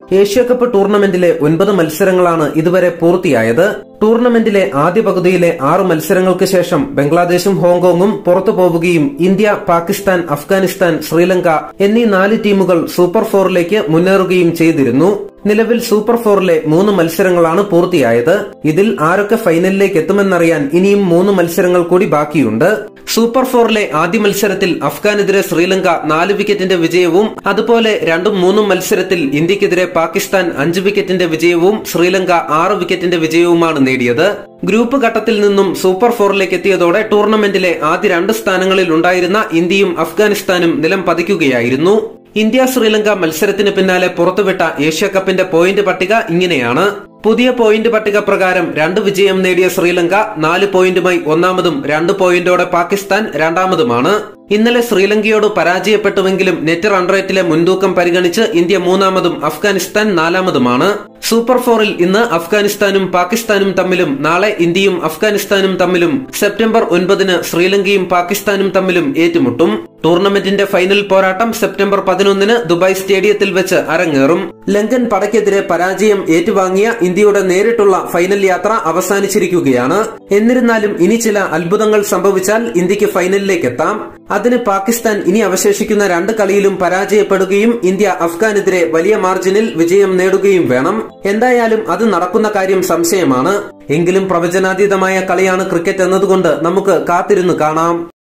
Asia cup ടൂർണമെന്റിലെ ഒൻപത് മത്സരങ്ങളാണ് ഇതുവരെ പൂർത്തിയായത് ടൂർണമെന്റിലെ ആദ്യ പകുതിയിലെ ആറ് മത്സരങ്ങൾക്ക് ശേഷം ബംഗ്ലാദേശും ഹോങ്കോങ്ങും പുറത്തു പോവുകയും ഇന്ത്യ പാകിസ്ഥാൻ അഫ്ഗാനിസ്ഥാൻ ശ്രീലങ്ക എന്നീ നാല് ടീമുകൾ സൂപ്പർ ഫോറിലേക്ക് മുന്നേറുകയും ചെയ്തിരുന്നു നിലവിൽ സൂപ്പർ ഫോറിലെ മൂന്ന് മത്സരങ്ങളാണ് പൂർത്തിയായത് ഇതിൽ ആരൊക്കെ ഫൈനലിലേക്ക് എത്തുമെന്നറിയാൻ ഇനിയും മൂന്ന് മത്സരങ്ങൾ കൂടി ബാക്കിയുണ്ട് സൂപ്പർ ഫോറിലെ ആദ്യ മത്സരത്തിൽ അഫ്ഗാനെതിരെ ശ്രീലങ്ക നാല് വിക്കറ്റിന്റെ വിജയവും അതുപോലെ രണ്ടും മൂന്നും മത്സരത്തിൽ ഇന്ത്യക്കെതിരെ പാകിസ്ഥാൻ അഞ്ച് വിക്കറ്റിന്റെ വിജയവും ശ്രീലങ്ക ആറ് വിക്കറ്റിന്റെ വിജയവുമാണ് നേടിയത് ഗ്രൂപ്പ് ഘട്ടത്തിൽ നിന്നും സൂപ്പർ ഫോറിലേക്ക് എത്തിയതോടെ ടൂർണമെന്റിലെ ആദ്യ രണ്ട് സ്ഥാനങ്ങളിൽ ഉണ്ടായിരുന്ന ഇന്ത്യയും അഫ്ഗാനിസ്ഥാനും നിലം പതിക്കുകയായിരുന്നു ഇന്ത്യ ശ്രീലങ്ക മത്സരത്തിന് പിന്നാലെ പുറത്തുവിട്ട ഏഷ്യ കപ്പിന്റെ പോയിന്റ് പട്ടിക ഇങ്ങനെയാണ് പുതിയ പോയിന്റ് പട്ടിക പ്രകാരം രണ്ട് വിജയം നേടിയ ശ്രീലങ്ക നാല് പോയിന്റുമായി ഒന്നാമതും രണ്ട് പോയിന്റോടെ പാകിസ്ഥാൻ രണ്ടാമതുമാണ് ഇന്നലെ ശ്രീലങ്കയോട് പരാജയപ്പെട്ടുവെങ്കിലും നെറ്റ് റൺ റേറ്റിലെ മുൻതൂക്കം പരിഗണിച്ച് ഇന്ത്യ മൂന്നാമതും അഫ്ഗാനിസ്ഥാൻ നാലാമതുമാണ് സൂപ്പർ ഫോറിൽ ഇന്ന് അഫ്ഗാനിസ്ഥാനും പാകിസ്ഥാനും തമ്മിലും നാളെ ഇന്ത്യയും അഫ്ഗാനിസ്ഥാനും തമ്മിലും സെപ്റ്റംബർ ഒൻപതിന് ശ്രീലങ്കയും പാകിസ്ഥാനും തമ്മിലും ഏറ്റുമുട്ടും ടൂർണമെന്റിന്റെ ഫൈനൽ പോരാട്ടം സെപ്റ്റംബർ പതിനൊന്നിന് ദുബായ് സ്റ്റേഡിയത്തിൽ വെച്ച് അരങ്ങേറും ലങ്കൻ പടയ്ക്കെതിരെ പരാജയം ഏറ്റുവാങ്ങിയ ഇന്ത്യയുടെ നേരിട്ടുള്ള ഫൈനൽ യാത്ര അവസാനിച്ചിരിക്കുകയാണ് എന്നിരുന്നാലും ഇനി ചില അത്ഭുതങ്ങൾ സംഭവിച്ചാൽ ഇന്ത്യക്ക് ഫൈനലിലേക്ക് എത്താം അതിന് പാകിസ്ഥാൻ ഇനി അവശേഷിക്കുന്ന രണ്ട് കളിയിലും പരാജയപ്പെടുകയും ഇന്ത്യ അഫ്ഗാനെതിരെ വലിയ മാർജിനിൽ വിജയം നേടുകയും വേണം എന്തായാലും അത് നടക്കുന്ന കാര്യം സംശയമാണ് എങ്കിലും പ്രവചനാതീതമായ കളിയാണ് ക്രിക്കറ്റ് എന്നതുകൊണ്ട് നമുക്ക് കാത്തിരുന്ന് കാണാം